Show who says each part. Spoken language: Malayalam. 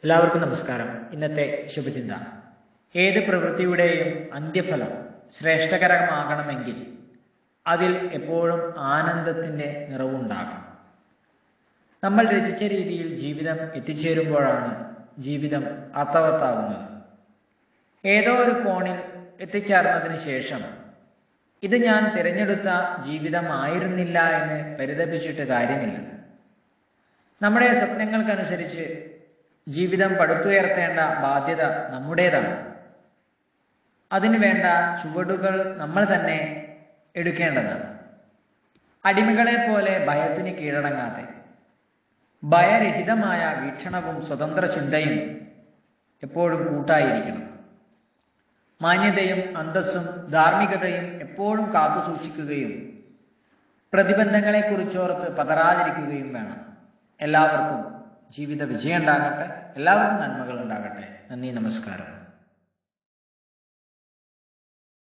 Speaker 1: എല്ലാവർക്കും നമസ്കാരം ഇന്നത്തെ ശുഭചിന്ത ഏത് പ്രവൃത്തിയുടെയും അന്ത്യഫലം ശ്രേഷ്ഠകരമാകണമെങ്കിൽ അതിൽ എപ്പോഴും ആനന്ദത്തിന്റെ നിറവുണ്ടാകണം നമ്മൾ രചിച്ച രീതിയിൽ ജീവിതം എത്തിച്ചേരുമ്പോഴാണ് ജീവിതം അർത്ഥവത്താകുന്നത് ഏതോ ഒരു കോണിൽ എത്തിച്ചേർന്നതിന് ശേഷം ഇത് ഞാൻ തിരഞ്ഞെടുത്ത ജീവിതമായിരുന്നില്ല എന്ന് പരിതപിച്ചിട്ട് കാര്യമില്ല നമ്മുടെ സ്വപ്നങ്ങൾക്കനുസരിച്ച് ജീവിതം പടുത്തുയർത്തേണ്ട ബാധ്യത നമ്മുടേതാണ് അതിനു വേണ്ട ചുവടുകൾ നമ്മൾ തന്നെ എടുക്കേണ്ടതാണ് അടിമകളെ പോലെ ഭയത്തിന് കീഴടങ്ങാതെ ഭയരഹിതമായ വീക്ഷണവും സ്വതന്ത്ര ചിന്തയും എപ്പോഴും കൂട്ടായിരിക്കണം മാന്യതയും അന്തസ്സും ധാർമ്മികതയും എപ്പോഴും കാത്തു സൂക്ഷിക്കുകയും പ്രതിബന്ധങ്ങളെക്കുറിച്ചോർത്ത് പതറാതിരിക്കുകയും വേണം എല്ലാവർക്കും ജീവിത വിജയം ഉണ്ടാകട്ടെ എല്ലാവർക്കും നന്മകൾ ഉണ്ടാകട്ടെ നന്ദി നമസ്കാരം